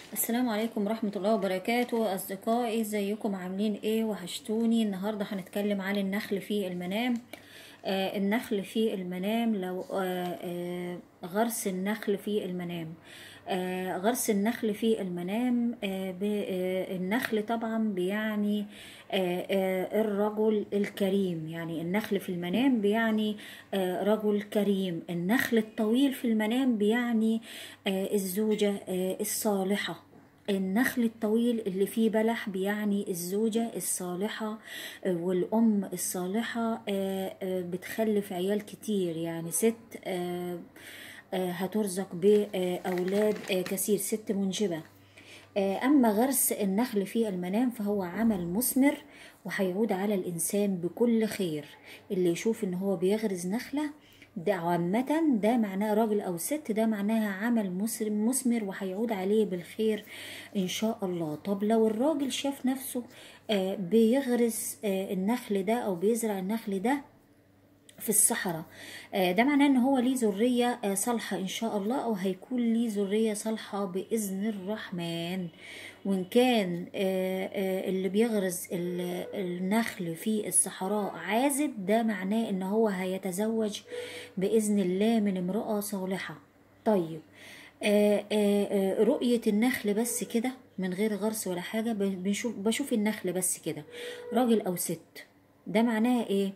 السلام عليكم ورحمة الله وبركاته أصدقائي ازيكم عاملين ايه وحشتوني النهاردة هنتكلم عن النخل في المنام آه النخل في المنام لو آه آه غرس النخل في المنام آه غرس النخل في المنام آه ب- آه النخل طبعا بيعني آه آه الرجل الكريم يعني النخل في المنام بيعني آه رجل كريم النخل الطويل في المنام بيعني آه الزوجة آه الصالحة النخل الطويل اللي فيه بلح بيعني الزوجة الصالحة آه، والأم الصالحة آه، آه، بتخلف عيال كتير يعني ست آه، آه، هترزق بأولاد آه، كثير ست منجبة آه، أما غرس النخل في المنام فهو عمل مثمر وهيعود على الإنسان بكل خير اللي يشوف إن هو بيغرز نخلة ده عامة ده معناه راجل أو ست ده معناها عمل مسر- مثمر وهيعود عليه بالخير إن شاء الله طب لو الراجل شاف نفسه آه، بيغرس آه، النخل ده أو بيزرع النخل ده في الصحراء آه، ده معناه ان هو ليه ذرية آه، صالحة ان شاء الله او هيكون ليه ذرية صالحة بإذن الرحمن وان كان آه، آه، اللي بيغرز ال- النخل في الصحراء عازب ده معناه ان هو هيتزوج بإذن الله من امرأة صالحة طيب آه، آه، آه، رؤية النخل بس كده من غير غرس ولا حاجة ب- بنشوف بشوف النخل بس كده راجل أو ست ده معناها ايه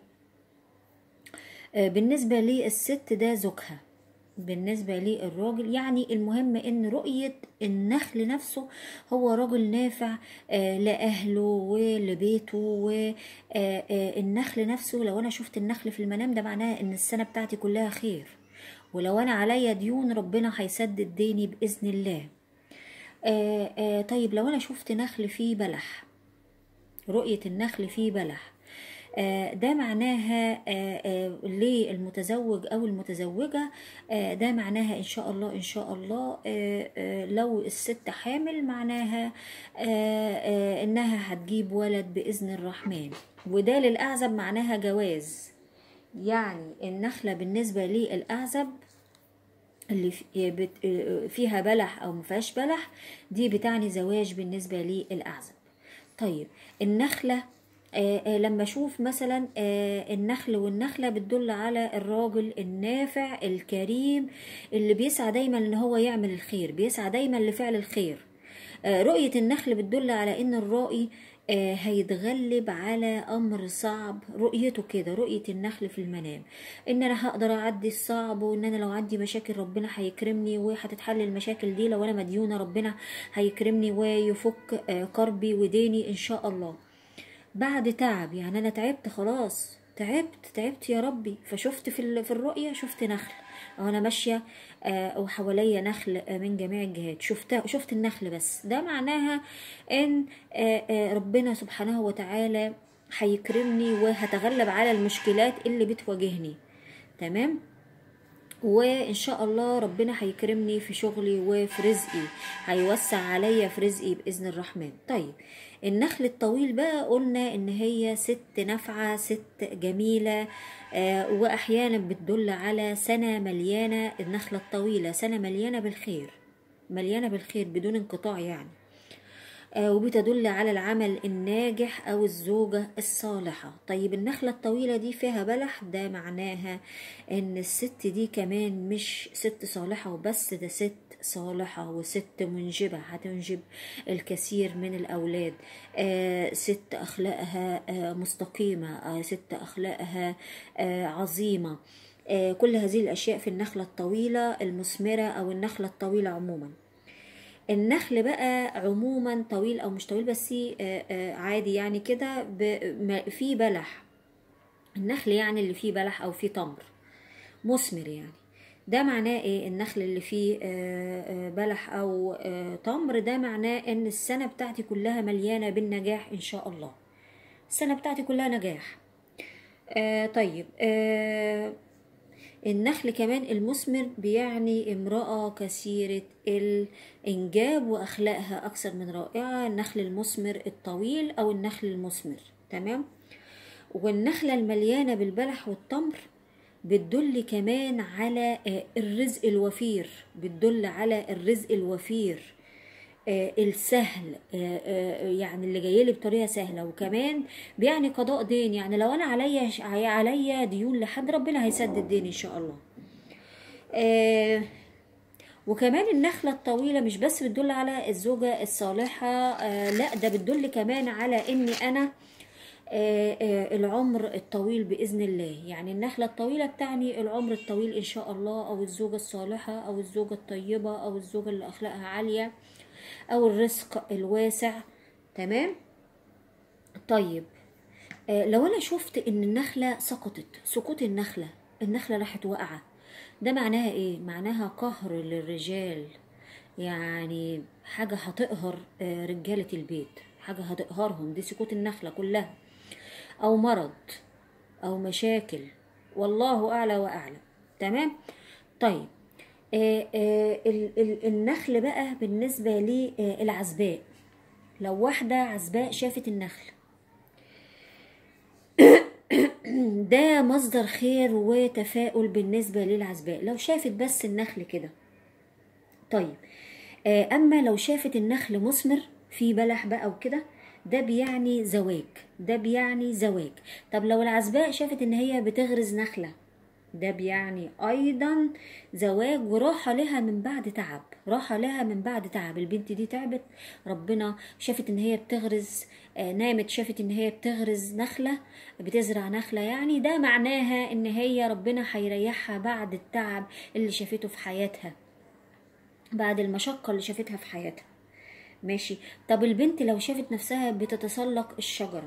آه، بالنسبة للست ده زوجها بالنسبة للراجل يعني المهم ان رؤية النخل نفسه هو رجل نافع آه، لأهله ولبيته والنخل نفسه لو انا شفت النخل في المنام ده معناه ان السنة بتاعتي كلها خير ولو انا عليا ديون ربنا هيسدد ديني بإذن الله آه، آه، طيب لو انا شفت نخل فيه بلح رؤية النخل فيه بلح آه، ده معناها آه، آه، للمتزوج أو المتزوجة آه، ده معناها إن شاء الله إن شاء الله آه، آه، لو الست حامل معناها آه، آه، إنها هتجيب ولد بإذن الرحمن وده للأعزب معناها جواز يعني النخلة بالنسبة للأعزب اللي في- بت- فيها بلح او مفيهاش بلح دي بتعني زواج بالنسبه للاعزب طيب النخله آه، آه، لما اشوف مثلا آه، النخل والنخله بتدل على الراجل النافع الكريم اللي بيسعى دايما ان هو يعمل الخير بيسعى دايما لفعل الخير آه، رؤيه النخل بتدل على ان الرائي آه، هيتغلب على امر صعب رؤيته كده رؤيه النخل في المنام ان انا هقدر اعدي الصعب وان انا لو عندي مشاكل ربنا هيكرمني وهتتحل المشاكل دي لو انا مديونه ربنا هيكرمني ويفك آه، كربي وديني ان شاء الله بعد تعب يعني انا تعبت خلاص تعبت تعبت يا ربي فشفت في ال- في الرؤيه شفت نخل او انا ماشيه آه، وحواليا نخل آه، من جميع الجهات شفت شفت النخل بس ده معناها ان آه، آه، ربنا سبحانه وتعالى هيكرمني وهتغلب على المشكلات اللي بتواجهني تمام وان شاء الله ربنا هيكرمني في شغلي وفي رزقي هيوسع عليا في رزقي باذن الرحمن طيب النخل الطويل بقى قلنا ان هي ست نافعه ست جميله آه واحيانا بتدل على سنه مليانه النخله الطويله سنه مليانه بالخير مليانه بالخير بدون انقطاع يعني آه، وبتدل على العمل الناجح أو الزوجة الصالحة طيب النخلة الطويلة دي فيها بلح ده معناها إن الست دي كمان مش ست صالحة وبس ده ست صالحة وست منجبة هتنجب الكثير من الأولاد آه ست أخلاقها آه مستقيمة آه ست أخلاقها آه عظيمة آه كل هذه الأشياء في النخلة الطويلة المثمرة أو النخلة الطويلة عموما النخل بقى عموما طويل او مش طويل بس آه، آه، عادي يعني كده ب- ما- فيه بلح النخل يعني اللي فيه بلح او فيه تمر مثمر يعني ده معناه ايه النخل اللي فيه آه، آه، بلح او آه، تمر ده معناه ان السنة بتاعتي كلها مليانة بالنجاح ان شاء الله السنة بتاعتي كلها نجاح آه طيب آه النخل كمان المثمر بيعني امرأة كثيرة الإنجاب وأخلاقها أكثر من رائعة النخل المثمر الطويل أو النخل المثمر تمام والنخلة المليانة بالبلح والتمر بتدل كمان على آه، الرزق الوفير بتدل على الرزق الوفير آه، السهل آه، آه، يعني اللي جاي لي بطريقه سهله وكمان بيعني قضاء دين يعني لو انا عليا عليا ديون لحد ربنا هيسدد ديني ان شاء الله آه، وكمان النخلة الطويلة مش بس بتدل على الزوجة الصالحة آه، لا ده بتدل كمان على اني انا آه، آه، العمر الطويل بإذن الله يعني النخلة الطويلة بتعني العمر الطويل إن شاء الله أو الزوجة الصالحة أو الزوجة الطيبة أو الزوجة اللي أخلاقها عالية أو الرزق الواسع تمام طيب آه، لو أنا شفت إن النخلة سقطت سقوط النخلة النخلة راحت واقعة ده معناها إيه؟ معناها قهر للرجال يعني حاجة هتقهر آه، رجالة البيت حاجة هتقهرهم دي سقوط النخلة كلها أو مرض أو مشاكل والله أعلى وأعلم تمام طيب آه آه ال- ال- النخل بقى بالنسبة للعزباء لو واحدة عزباء شافت النخل ده مصدر خير وتفاؤل بالنسبة للعزباء لو شافت بس النخل كده طيب آه، اما لو شافت النخل مثمر في بلح بقى وكده ده بيعني زواج ده بيعني زواج طب لو العزباء شافت ان هي بتغرز نخلة ده بيعني ايضا زواج وراحة لها من بعد تعب راحة لها من بعد تعب البنت دي تعبت ربنا شافت ان هي بتغرز آه، نامت شافت ان هي بتغرز نخلة بتزرع نخلة يعني ده معناها ان هي ربنا هيريحها بعد التعب اللي شافته في حياتها بعد المشقة اللي شافتها في حياتها ماشي طب البنت لو شافت نفسها بتتسلق الشجرة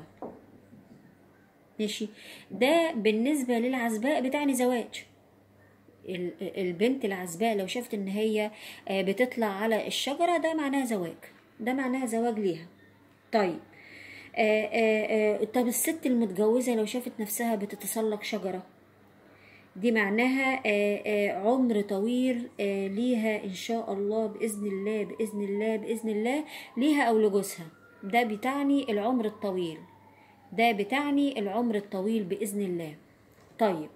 ماشي ده بالنسبة للعزباء بتعني زواج ال- البنت العزباء لو شافت ان هي آه، بتطلع على الشجرة ده معناها زواج ده معناها زواج ليها طيب آه، آه، آه، طب الست المتجوزة لو شافت نفسها بتتسلق شجرة دي معناها آه، آه، عمر طويل آه، ليها ان شاء الله باذن الله باذن الله باذن الله ليها او لجوزها ده بتعني العمر الطويل ده بتعني العمر الطويل باذن الله طيب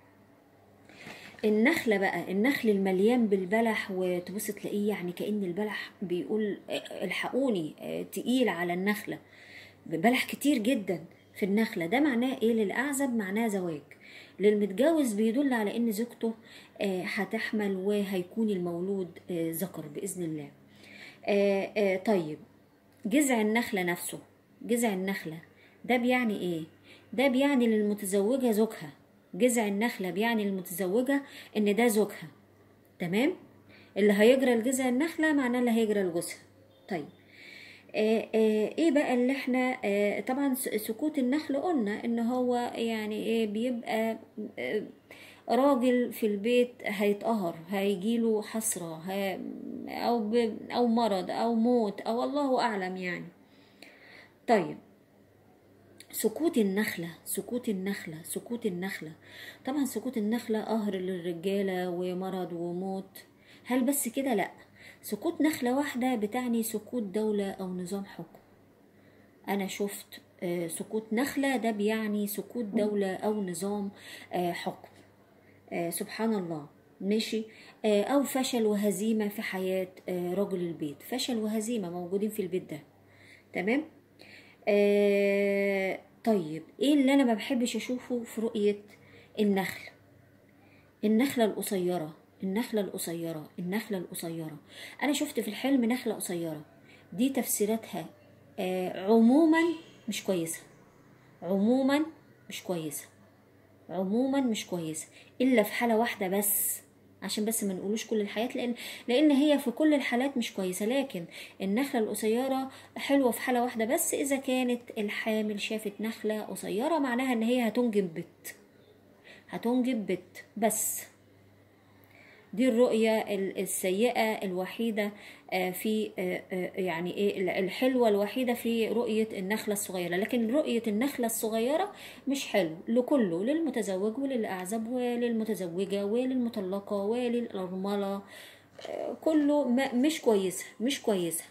النخلة بقى النخل المليان بالبلح وتبص تلاقيه يعني كأن البلح بيقول آه، الحقوني آه، تقيل على النخلة بلح كتير جدا في النخلة ده معناه ايه للأعزب معناه زواج للمتجوز بيدل على ان زوجته آه، هتحمل وهيكون المولود آه، ذكر بإذن الله آه، آه، طيب جذع النخلة نفسه جذع النخلة ده بيعني ايه ده بيعني للمتزوجة زوجها جذع النخلة بيعني للمتزوجة ان ده زوجها تمام اللي هيجرى لجذع النخلة معناه اللي هيجرى لجوزها طيب آه آه ايه بقى اللي احنا آه طبعا س- سكوت النخل قلنا ان هو يعني ايه بيبقى آه راجل في البيت هيتقهر هيجيله حسرة ه- او ب او مرض او موت او الله اعلم يعني طيب سكوت النخلة سكوت النخلة سكوت النخلة طبعا سكوت النخلة قهر للرجالة ومرض وموت هل بس كده لا سكوت نخلة واحدة بتعني سكوت دولة أو نظام حكم أنا شفت آه، سكوت نخلة ده بيعني سكوت دولة أو نظام آه، حكم آه، سبحان الله ماشي آه، أو فشل وهزيمة في حياة آه، رجل البيت فشل وهزيمة موجودين في البيت ده تمام آه طيب ايه اللي انا ما بحبش اشوفه في رؤية النخل النخلة القصيرة النخلة القصيرة النخلة القصيرة انا شفت في الحلم نخلة قصيرة دي تفسيراتها آه عموما مش كويسة عموما مش كويسة عموما مش كويسة الا في حالة واحدة بس عشان بس ما نقولوش كل الحالات لان لان هي في كل الحالات مش كويسه لكن النخله القصيره حلوه في حاله واحده بس اذا كانت الحامل شافت نخله قصيره معناها ان هي هتنجب بت هتنجب بت بس دي الرؤية ال- السيئة الوحيدة آه، في آه، آه، يعني ايه ال- الحلوة الوحيدة في رؤية النخلة الصغيرة لكن رؤية النخلة الصغيرة مش حلو لكله للمتزوج وللأعزب وللمتزوجة وللمطلقة وللأرملة آه، كله ما- مش كويسة مش كويسة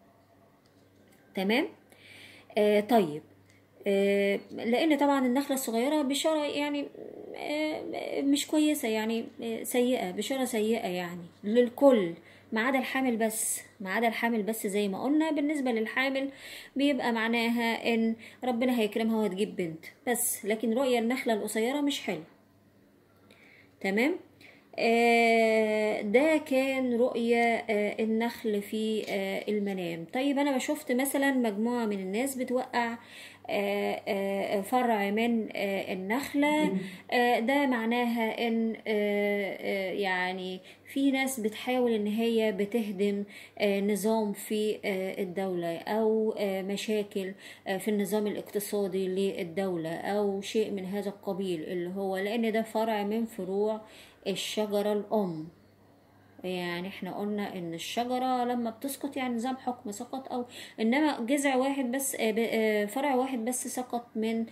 تمام آه طيب آه لان طبعا النخله الصغيره بشاره يعني آه مش كويسه يعني آه سيئه بشاره سيئه يعني للكل ما عدا الحامل بس ما عدا الحامل بس زي ما قلنا بالنسبة للحامل بيبقى معناها ان ربنا هيكرمها وهتجيب بنت بس لكن رؤية النخلة القصيرة مش حلو تمام آه ده كان رؤية آه النخل في آه المنام طيب انا شفت مثلا مجموعة من الناس بتوقع آه آه فرع من آه النخلة آه ده معناها ان آه آه يعني في ناس بتحاول ان هي بتهدم آه نظام في آه الدولة او آه مشاكل آه في النظام الاقتصادي للدولة او شيء من هذا القبيل اللي هو لان ده فرع من فروع الشجرة الأم يعني احنا قلنا ان الشجرة لما بتسقط يعني نظام حكم سقط او انما جذع واحد بس فرع واحد بس سقط من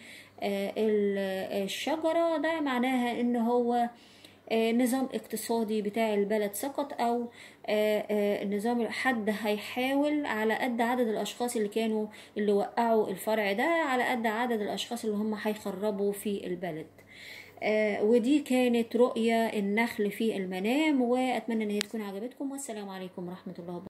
الشجرة ده معناها ان هو نظام اقتصادي بتاع البلد سقط او نظام حد هيحاول على قد عدد الاشخاص اللي كانوا اللي وقعوا الفرع ده على قد عدد الاشخاص اللي هم هيخربوا في البلد آه ودي كانت رؤية النخل في المنام وأتمنى أن هي تكون عجبتكم والسلام عليكم ورحمة الله وبركاته